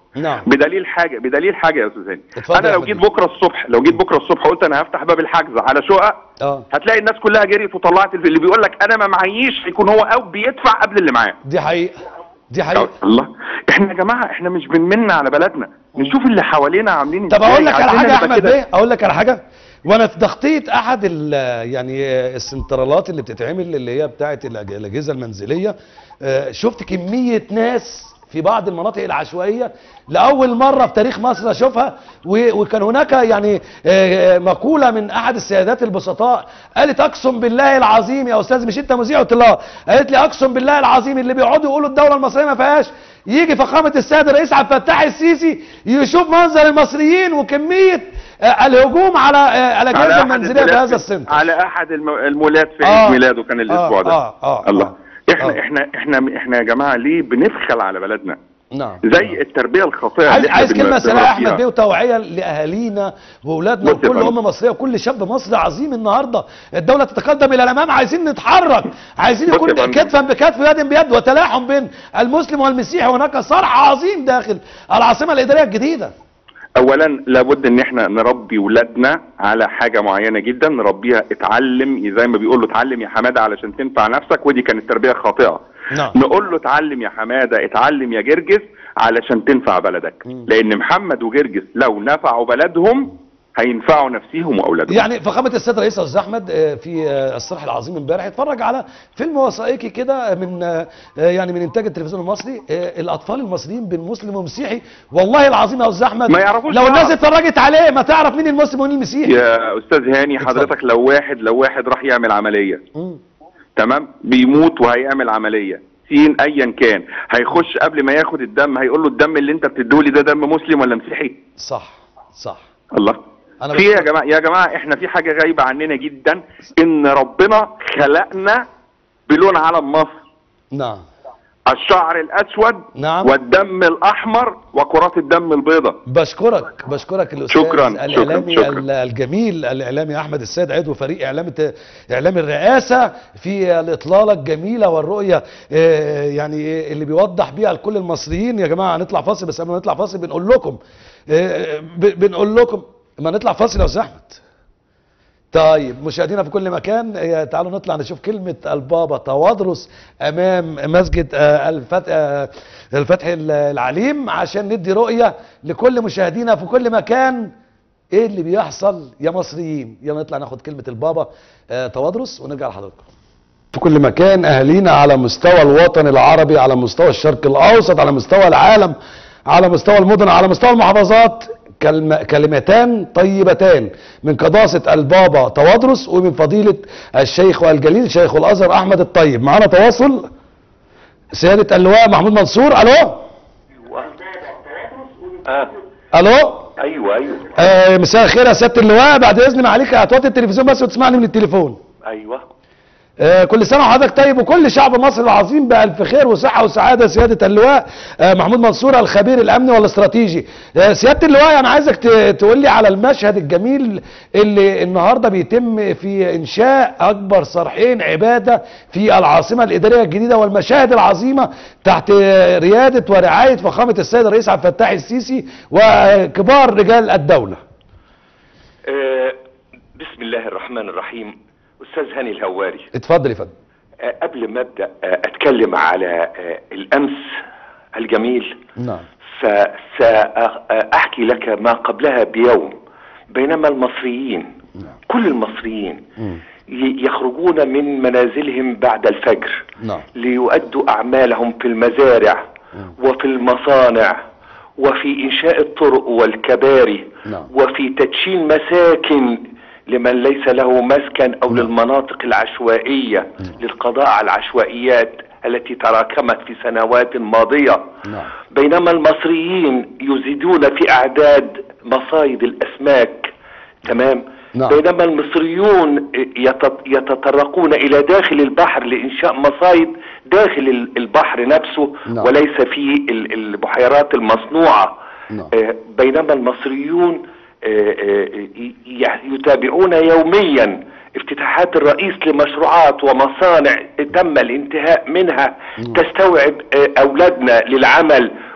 Speaker 1: نعم
Speaker 2: بدليل حاجه بدليل حاجه يا استاذ هاني
Speaker 1: اتفضل
Speaker 2: انا
Speaker 1: يا
Speaker 2: لو
Speaker 1: أحمد
Speaker 2: جيت
Speaker 1: بيه.
Speaker 2: بكره الصبح لو جيت بكره الصبح قلت انا هفتح باب الحجز على شقق
Speaker 1: اه
Speaker 2: هتلاقي الناس كلها جريت وطلعت الف- اللي بيقول لك انا ما معيش هيكون هو او بيدفع قبل اللي معاه
Speaker 1: دي حقيقه دي حقيقه
Speaker 2: الله احنا يا جماعه احنا مش بنمن على بلدنا نشوف اللي حوالينا عاملين
Speaker 1: طب
Speaker 2: ازاي
Speaker 1: اقول لك على
Speaker 2: عايزين
Speaker 1: حاجه يا
Speaker 2: نبقى
Speaker 1: احمد
Speaker 2: كده.
Speaker 1: بيه اقول لك على حاجه وانا في تخطيط احد ال يعني السنترالات اللي بتتعمل اللي هي بتاعه الأج- الاجهزه المنزليه آه، شفت كميه ناس في بعض المناطق العشوائيه لاول مره في تاريخ مصر اشوفها و- وكان هناك يعني آه، مقوله من احد السيادات البسطاء قالت اقسم بالله العظيم يا استاذ مش انت مذيع قلت لها قالت لي اقسم بالله العظيم اللي بيقعدوا يقولوا الدوله المصريه ما فيهاش يجي فخامه السيد الرئيس عبد الفتاح السيسي يشوف منظر المصريين وكميه آه، الهجوم على آه، الاجهزه
Speaker 2: على أحد
Speaker 1: المنزليه في
Speaker 2: المولات
Speaker 1: هذا السنتر
Speaker 2: على احد الم- المولات في
Speaker 1: آه.
Speaker 2: عيد ميلاده كان الاسبوع
Speaker 1: آه،
Speaker 2: ده
Speaker 1: آه، آه،
Speaker 2: الله
Speaker 1: آه.
Speaker 2: احنا
Speaker 1: آه.
Speaker 2: احنا احنا احنا يا جماعه ليه بنبخل على بلدنا
Speaker 1: نعم
Speaker 2: زي التربيه الخاطئه
Speaker 1: عايز
Speaker 2: اللي إحنا
Speaker 1: عايز
Speaker 2: بن-
Speaker 1: كلمه سريعه يا
Speaker 2: بنربيها.
Speaker 1: احمد بيه وتوعيه لاهالينا واولادنا
Speaker 2: بص يا
Speaker 1: وكل
Speaker 2: فندم.
Speaker 1: ام مصريه وكل شاب مصري عظيم النهارده الدوله تتقدم الى الامام عايزين نتحرك عايزين
Speaker 2: بص يا
Speaker 1: يكون
Speaker 2: فندم.
Speaker 1: كتفا بكتف ويد بيد وتلاحم بين المسلم والمسيحي وهناك صرح عظيم داخل العاصمه الاداريه الجديده
Speaker 2: اولا لابد ان احنا نربي ولادنا على حاجه معينه جدا نربيها اتعلم زي ما بيقول له اتعلم يا حماده علشان تنفع نفسك ودي كانت تربيه خاطئه
Speaker 1: نعم
Speaker 2: نقول له اتعلم يا حماده اتعلم يا جرجس علشان تنفع بلدك
Speaker 1: مم.
Speaker 2: لان محمد وجرجس لو نفعوا بلدهم هينفعوا نفسيهم واولادهم
Speaker 1: يعني فخامه السيد الرئيس يا استاذ احمد آه، في آه، الصرح العظيم امبارح اتفرج على فيلم وثائقي كده من آه، آه، يعني من انتاج التلفزيون المصري آه، الاطفال المصريين بين مسلم ومسيحي والله العظيم يا استاذ احمد
Speaker 2: ما يعرفوش
Speaker 1: لو
Speaker 2: بعض.
Speaker 1: الناس اتفرجت عليه ما تعرف مين المسلم ومين المسيحي
Speaker 2: يا استاذ هاني
Speaker 1: اتفضل.
Speaker 2: حضرتك لو واحد لو واحد راح يعمل عمليه
Speaker 1: مم.
Speaker 2: تمام بيموت وهيعمل عمليه سين ايا كان هيخش قبل ما ياخد الدم هيقول له الدم اللي انت بتديهولي ده دم مسلم ولا مسيحي
Speaker 1: صح صح
Speaker 2: الله
Speaker 1: أنا
Speaker 2: في إيه يا
Speaker 1: بشكرك.
Speaker 2: جماعه يا جماعه احنا في حاجه غايبه عننا جدا ان ربنا خلقنا بلون علم مصر
Speaker 1: نعم
Speaker 2: الشعر الاسود
Speaker 1: نعم.
Speaker 2: والدم الاحمر وكرات الدم البيضاء
Speaker 1: بشكرك بشكرك الاستاذ
Speaker 2: شكراً،
Speaker 1: الاعلامي
Speaker 2: شكراً، شكراً.
Speaker 1: الجميل الاعلامي احمد السيد عضو فريق اعلام اعلام الرئاسه في الاطلاله الجميله والرؤيه آه، يعني اللي بيوضح بيها لكل المصريين يا جماعه هنطلع فاصل بس قبل ما نطلع فاصل بنقول لكم آه، ب- بنقول لكم ما نطلع فاصل يا استاذ احمد طيب مشاهدينا في كل مكان آه، تعالوا نطلع نشوف كلمة البابا توادرس أمام مسجد آه، الفتح, آه، الفتح ال- العليم عشان ندي رؤية لكل مشاهدينا في كل مكان ايه اللي بيحصل يا مصريين يلا نطلع ناخد كلمة البابا آه، توادرس ونرجع لحضراتكم في كل مكان اهالينا على مستوى الوطن العربي على مستوى الشرق الاوسط على مستوى العالم على مستوى المدن على مستوى المحافظات كلم كلمتان طيبتان من قداسة البابا توادرس ومن فضيلة الشيخ والجليل شيخ الازهر احمد الطيب معانا تواصل سيادة اللواء محمود منصور الو
Speaker 3: اه
Speaker 1: الو
Speaker 3: ايوه ايوه
Speaker 1: آه مساء الخير يا سيادة اللواء بعد اذن معاليك هتوطي التلفزيون بس وتسمعني من التليفون
Speaker 3: ايوه
Speaker 1: آه، كل سنه وحضرتك طيب وكل شعب مصر العظيم بألف خير وصحة وسعادة سيادة اللواء آه، محمود منصور الخبير الأمني والاستراتيجي آه، سيادة اللواء أنا عايزك ت- تقول لي على المشهد الجميل اللي النهاردة بيتم في إنشاء أكبر صرحين عبادة في العاصمة الإدارية الجديدة والمشاهد العظيمة تحت ريادة ورعاية فخامة السيد الرئيس عبد الفتاح السيسي وكبار رجال الدولة
Speaker 3: آه بسم الله الرحمن الرحيم استاذ هاني الهواري
Speaker 1: اتفضل يا فندم
Speaker 3: آه قبل ما ابدا آه اتكلم على آه الامس الجميل
Speaker 1: نعم
Speaker 3: فساحكي لك ما قبلها بيوم بينما المصريين كل المصريين
Speaker 1: مم.
Speaker 3: ي- يخرجون من منازلهم بعد الفجر
Speaker 1: نعم
Speaker 3: ليؤدوا أعمالهم في المزارع وفي المصانع وفي إنشاء الطرق والكباري
Speaker 1: نعم.
Speaker 3: وفي تدشين مساكن لمن ليس له مسكن أو
Speaker 1: نعم.
Speaker 3: للمناطق العشوائية للقضاء على العشوائيات التي تراكمت في سنوات ماضية
Speaker 1: نعم
Speaker 3: بينما المصريين يزيدون في أعداد مصايد الأسماك تمام
Speaker 1: نعم.
Speaker 3: بينما المصريون يتط- يتطرقون إلى داخل البحر لإنشاء مصايد داخل ال- البحر نفسه
Speaker 1: نعم.
Speaker 3: وليس في ال- البحيرات المصنوعة
Speaker 1: نعم.
Speaker 3: آه، بينما المصريون آه، آه، ي- ي- يتابعون يوميا افتتاحات الرئيس لمشروعات ومصانع تم الانتهاء منها
Speaker 1: نعم.
Speaker 3: تستوعب آه، أولادنا للعمل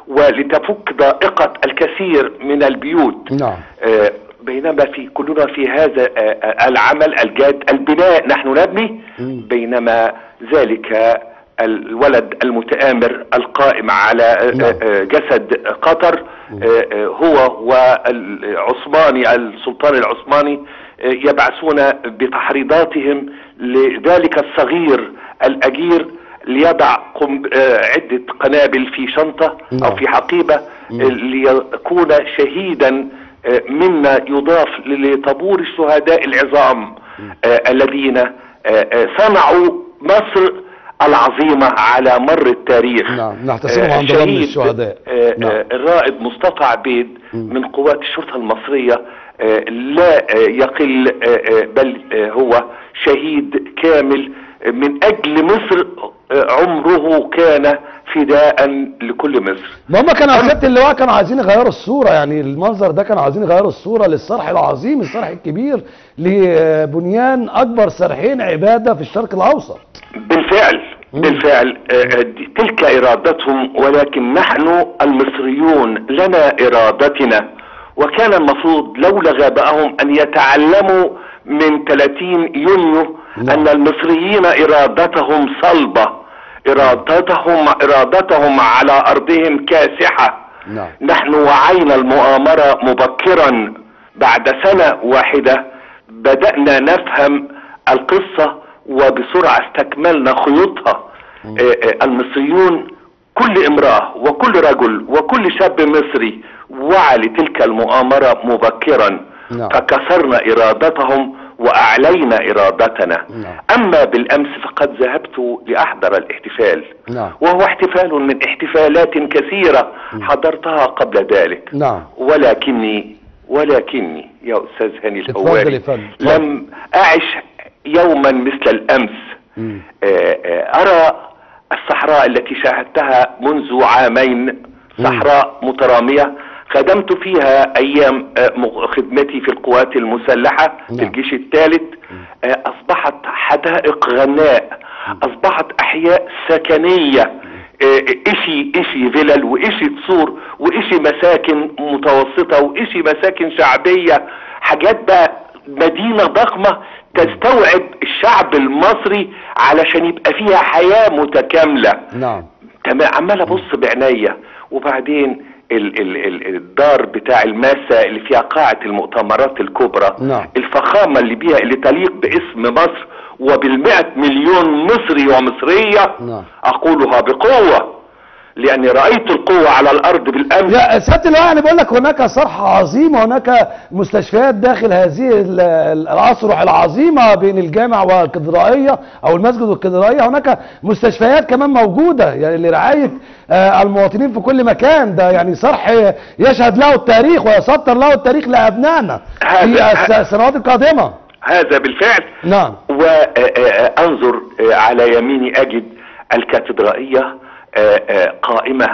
Speaker 3: ولتفك ضائقة الكثير من البيوت
Speaker 1: نعم
Speaker 3: آه، بينما في كلنا في هذا آه، آه، العمل الجاد البناء نحن نبني
Speaker 1: مم.
Speaker 3: بينما ذلك الولد المتآمر القائم على آه،
Speaker 1: نعم.
Speaker 3: آه، جسد قطر آه، آه، هو والعثماني السلطان العثماني آه، يبعثون بتحريضاتهم لذلك الصغير الأجير ليضع قنب- آه، عدة قنابل في شنطة أو
Speaker 1: نعم.
Speaker 3: في حقيبة
Speaker 1: مم.
Speaker 3: آه، ليكون شهيدا آه، مما يضاف لطابور الشهداء العظام آه، الذين آه، آه، صنعوا مصر العظيمة على مر التاريخ
Speaker 1: نعم، نحتسبهم
Speaker 3: آه،
Speaker 1: عند رب
Speaker 3: شهيد،
Speaker 1: الشهداء.
Speaker 3: آه،
Speaker 1: نعم.
Speaker 3: آه، الرائد مصطفى عبيد
Speaker 1: مم.
Speaker 3: من قوات الشرطة المصرية آه، لا آه، يقل آه، آه، بل آه، هو شهيد كامل آه، من أجل مصر آه، عمره كان فداء لكل مصر
Speaker 1: ما هم كانوا سياده اللواء كانوا عايزين يغيروا الصوره يعني المنظر ده كانوا عايزين يغيروا الصوره للصرح العظيم الصرح الكبير لبنيان اكبر صرحين عباده في الشرق الاوسط
Speaker 3: بالفعل
Speaker 1: مم.
Speaker 3: بالفعل آه، دي- تلك ارادتهم ولكن نحن المصريون لنا ارادتنا وكان المفروض لولا غبائهم ان يتعلموا من 30 يونيو
Speaker 1: نعم.
Speaker 3: ان المصريين ارادتهم صلبة ارادتهم ارادتهم على ارضهم كاسحة
Speaker 1: نعم
Speaker 3: نحن وعينا المؤامرة مبكرا بعد سنة واحدة بدأنا نفهم القصة وبسرعة استكملنا خيوطها آه، آه، المصريون كل امرأة وكل رجل وكل شاب مصري وعى لتلك المؤامرة مبكرا
Speaker 1: نعم.
Speaker 3: فكسرنا إرادتهم وأعلينا إرادتنا
Speaker 1: نعم.
Speaker 3: أما بالأمس فقد ذهبت لأحضر الاحتفال
Speaker 1: نعم
Speaker 3: وهو احتفال من احتفالات كثيرة حضرتها قبل ذلك
Speaker 1: نعم
Speaker 3: ولكني ولكني يا أستاذ هاني
Speaker 1: اتفضل
Speaker 3: الهواري
Speaker 1: يا فندم، اتفضل.
Speaker 3: لم أعش يوما مثل الأمس
Speaker 1: مم.
Speaker 3: آه، آه، أرى الصحراء التي شاهدتها منذ عامين صحراء مترامية خدمت فيها أيام آه، مغ- خدمتي في القوات المسلحة في
Speaker 1: نعم.
Speaker 3: الجيش الثالث آه، أصبحت حدائق غناء أصبحت أحياء سكنية آه، إشي إشي فلل وإشي قصور وإشي مساكن متوسطة وإشي مساكن شعبية حاجات بقى مدينة ضخمة تستوعب الشعب المصري علشان يبقى فيها حياة متكاملة
Speaker 1: نعم
Speaker 3: تمام عمال ابص بعينيا وبعدين ال ال ال الدار بتاع الماسة اللي فيها قاعة المؤتمرات الكبرى
Speaker 1: نعم.
Speaker 3: الفخامة اللي بيها اللي تليق باسم مصر وبالمئة مليون مصري ومصرية
Speaker 1: نعم.
Speaker 3: اقولها بقوة لاني رأيت القوة على الارض بالامس
Speaker 1: يا سياده اللواء انا بقول لك هناك صرحه عظيمه هناك مستشفيات داخل هذه ال- ال- الاصرح العظيمه بين الجامع والكاتدرائيه او المسجد والكاتدرائيه هناك مستشفيات كمان موجوده يعني لرعايه آه، المواطنين في كل مكان ده يعني صرح يشهد له التاريخ ويسطر له التاريخ لابنائنا في
Speaker 3: هذا-
Speaker 1: الس- السنوات القادمه
Speaker 3: هذا بالفعل
Speaker 1: نعم
Speaker 3: وانظر على يميني اجد الكاتدرائية آه، آه، قائمة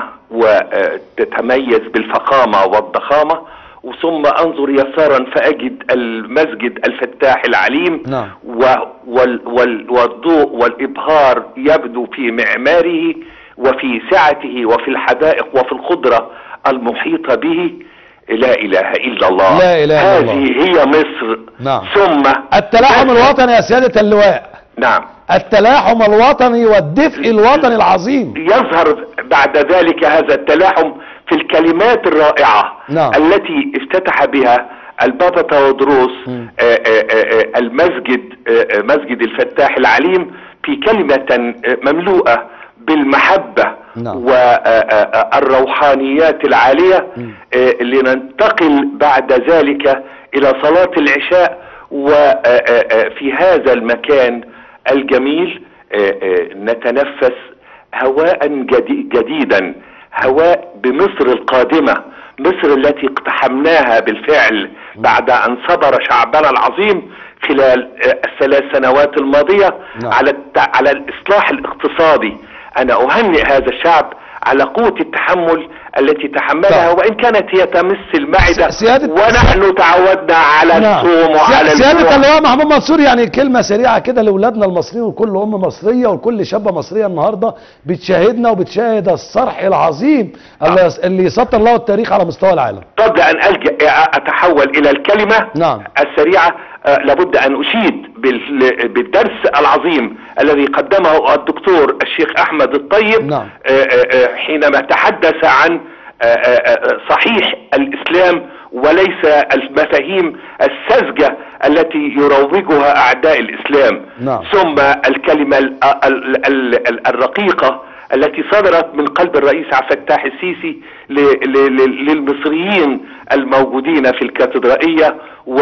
Speaker 3: وتتميز بالفخامة والضخامة ثم انظر يسارا فاجد المسجد الفتاح العليم
Speaker 1: نعم.
Speaker 3: و- وال- وال- والضوء والابهار يبدو في معماره وفي سعته وفي الحدائق وفي الخضرة المحيطة به لا اله الا الله
Speaker 1: لا إله إلا الله.
Speaker 3: هذه هي مصر
Speaker 1: نعم.
Speaker 3: ثم
Speaker 1: التلاحم الوطني يا سياده اللواء
Speaker 3: نعم
Speaker 1: التلاحم الوطني والدفء الوطني العظيم
Speaker 3: يظهر بعد ذلك هذا التلاحم في الكلمات الرائعة
Speaker 1: نعم.
Speaker 3: التي افتتح بها البابا تودروس
Speaker 1: مم.
Speaker 3: آه، آه، آه، المسجد آه، آه، مسجد الفتاح العليم في كلمة آه، مملوءة بالمحبة
Speaker 1: نعم.
Speaker 3: والروحانيات العالية
Speaker 1: مم.
Speaker 3: آه، لننتقل بعد ذلك إلى صلاة العشاء وفي هذا المكان الجميل آه، آه، نتنفس هواء جدي- جديدا هواء بمصر القادمة مصر التي اقتحمناها بالفعل بعد أن صبر شعبنا العظيم خلال آه، الثلاث سنوات الماضية
Speaker 1: نعم.
Speaker 3: على الت- على الإصلاح الاقتصادي أنا أهنئ هذا الشعب على قوة التحمل التي تحملها
Speaker 1: طبعا.
Speaker 3: وان كانت هي تمس المعده
Speaker 1: س- سيادة-
Speaker 3: ونحن تعودنا على
Speaker 1: نعم.
Speaker 3: الصوم وعلى
Speaker 1: سيا- سيادة
Speaker 3: الجوع
Speaker 1: اللواء محمود منصور يعني كلمة سريعة كده لأولادنا المصريين وكل أم مصرية وكل شابة مصرية النهاردة بتشاهدنا وبتشاهد الصرح العظيم اللي- اللي يسطر له التاريخ على مستوى العالم
Speaker 3: قبل ان الجا اتحول الى الكلمه
Speaker 1: نعم.
Speaker 3: السريعه آه، لابد ان اشيد بال- بالدرس العظيم الذي قدمه الدكتور الشيخ احمد الطيب
Speaker 1: نعم.
Speaker 3: آه، آه، آه، حينما تحدث عن آه، آه، آه، صحيح الاسلام وليس المفاهيم الساذجه التي يروجها اعداء الاسلام
Speaker 1: نعم.
Speaker 3: ثم الكلمه ال- ال- ال- ال- الرقيقه التي صدرت من قلب الرئيس عبد الفتاح السيسي ل- ل- ل- للمصريين الموجودين في الكاتدرائيه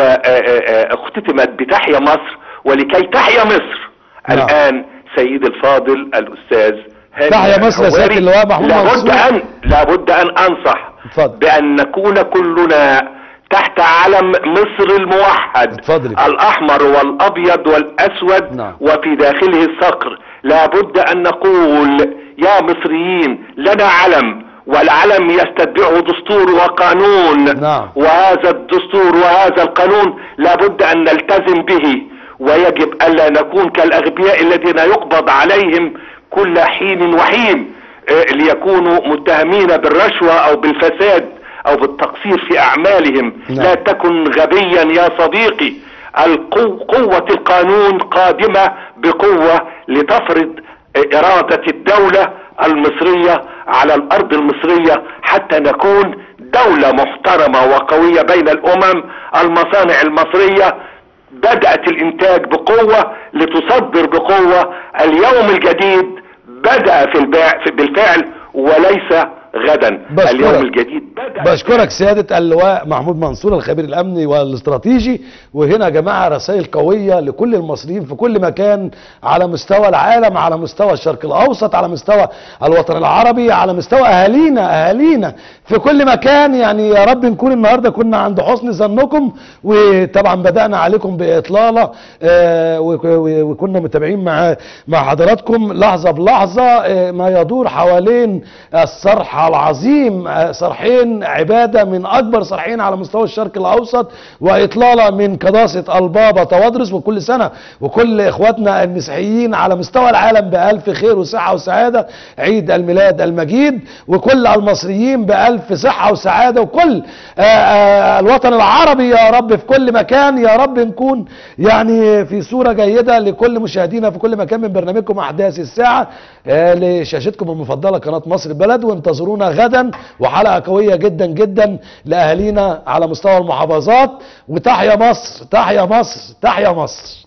Speaker 3: واختتمت بتحيا مصر ولكي تحيا مصر
Speaker 1: نعم.
Speaker 3: الان سيد الفاضل الاستاذ هاني
Speaker 1: تحيا مصر يا سيادة
Speaker 3: الحواري.
Speaker 1: اللواء محمود
Speaker 3: لابد
Speaker 1: منصور.
Speaker 3: ان لابد ان انصح
Speaker 1: اتفضل.
Speaker 3: بان نكون كلنا تحت علم مصر الموحد
Speaker 1: اتفضل.
Speaker 3: الاحمر والابيض والاسود
Speaker 1: نعم.
Speaker 3: وفي داخله الصقر لابد ان نقول يا مصريين لنا علم والعلم يستتبعه دستور وقانون
Speaker 1: نعم.
Speaker 3: وهذا الدستور وهذا القانون لابد ان نلتزم به ويجب الا نكون كالاغبياء الذين يقبض عليهم كل حين وحين آه، ليكونوا متهمين بالرشوة او بالفساد او بالتقصير في اعمالهم
Speaker 1: نعم.
Speaker 3: لا تكن غبيا يا صديقي القو قوة القانون قادمة بقوة لتفرض إرادة الدولة المصرية على الأرض المصرية حتى نكون دولة محترمة وقوية بين الأمم المصانع المصرية بدأت الإنتاج بقوة لتصدر بقوة اليوم الجديد بدأ في البيع في- بالفعل وليس غدا
Speaker 1: بشكرك.
Speaker 3: اليوم الجديد بدأ
Speaker 1: بشكرك سيادة اللواء محمود منصور الخبير الأمني والاستراتيجي وهنا يا جماعة رسائل قوية لكل المصريين في كل مكان على مستوى العالم على مستوى الشرق الأوسط على مستوى الوطن العربي على مستوى أهالينا أهالينا في كل مكان يعني يا رب نكون النهاردة كنا عند حسن ظنكم وطبعا بدأنا عليكم بإطلالة آه، وك- وكنا متابعين مع مع حضراتكم لحظة بلحظة آه، ما يدور حوالين الصرح العظيم آه، صرحين عبادة من أكبر صرحين على مستوى الشرق الأوسط وإطلالة من قداسة البابا توادرس وكل سنة وكل إخواتنا المسيحيين على مستوى العالم بألف خير وصحة وسعادة عيد الميلاد المجيد وكل المصريين بألف صحة وسعادة وكل آه، آه، الوطن العربي يا رب في كل مكان يا رب نكون يعني في صورة جيدة لكل مشاهدينا في كل مكان من برنامجكم أحداث الساعة آه، لشاشتكم المفضلة قناة مصر البلد وانتظرونا غدا وحلقة قوية جدا جدا لأهالينا على مستوى المحافظات وتحيا مصر تحيا مصر تحيا مصر